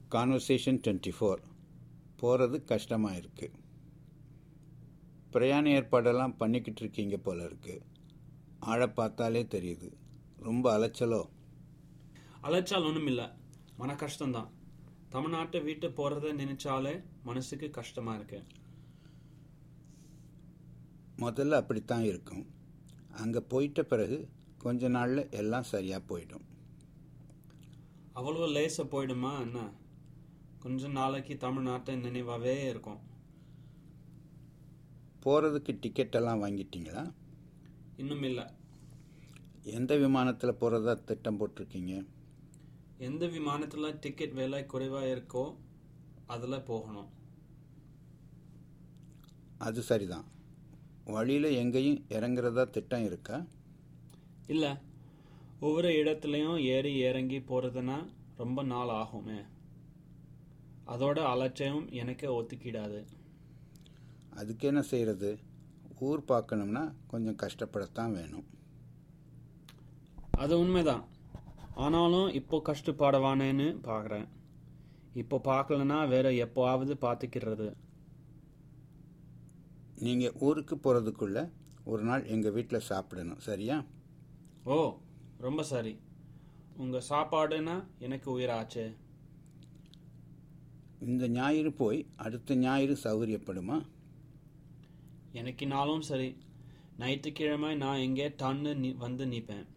conversation twenty four போகிறது கஷ்டமாக இருக்குது பிரயாண ஏற்பாடெல்லாம் பண்ணிக்கிட்டு இருக்கீங்க போல இருக்கு ஆளை பார்த்தாலே தெரியுது ரொம்ப அலைச்சலோ அலைச்சால் ஒன்றும் இல்லை மன கஷ்டம்தான் தமிழ்நாட்டை விட்டு போகிறத நினைச்சாலே மனசுக்கு கஷ்டமா இருக்கு முதல்ல அப்படித்தான் இருக்கும் அங்கே போயிட்ட பிறகு கொஞ்ச நாளில் எல்லாம் சரியாக போயிடும் அவ்வளவு லேசா போயிடுமா என்ன கொஞ்ச நாளைக்கு தமிழ்நாட்டை நினைவாவே இருக்கும் போகிறதுக்கு டிக்கெட் எல்லாம் வாங்கிட்டீங்களா இன்னும் இல்லை எந்த விமானத்தில் போகிறதா திட்டம் போட்டிருக்கீங்க எந்த விமானத்தில் டிக்கெட் விலை குறைவாக இருக்கோ அதில் போகணும் அது சரிதான் வழியில் எங்கேயும் இறங்குறதா திட்டம் இருக்கா இல்லை ஒவ்வொரு இடத்துலையும் ஏறி இறங்கி போகிறதுனா ரொம்ப நாள் ஆகுமே அதோட அலட்சியம் எனக்கு ஒத்துக்கிடாது அதுக்கு என்ன செய்கிறது ஊர் பார்க்கணும்னா கொஞ்சம் கஷ்டப்படத்தான் வேணும் அது உண்மைதான் ஆனாலும் இப்போ கஷ்டப்படவானேன்னு பார்க்குறேன் இப்போ பார்க்கலனா வேற எப்போவாவது பார்த்துக்கிறது நீங்கள் ஊருக்கு போகிறதுக்குள்ள ஒரு நாள் எங்கள் வீட்டில் சாப்பிடணும் சரியா ஓ ரொம்ப சரி உங்கள் சாப்பாடுனா எனக்கு உயிராச்சு இந்த ஞாயிறு போய் அடுத்த ஞாயிறு சௌகரியப்படுமா எனக்கு நாளும் சரி ஞாயிற்றுக்கிழமை நான் எங்கே டன்னு நீ வந்து நிற்பேன்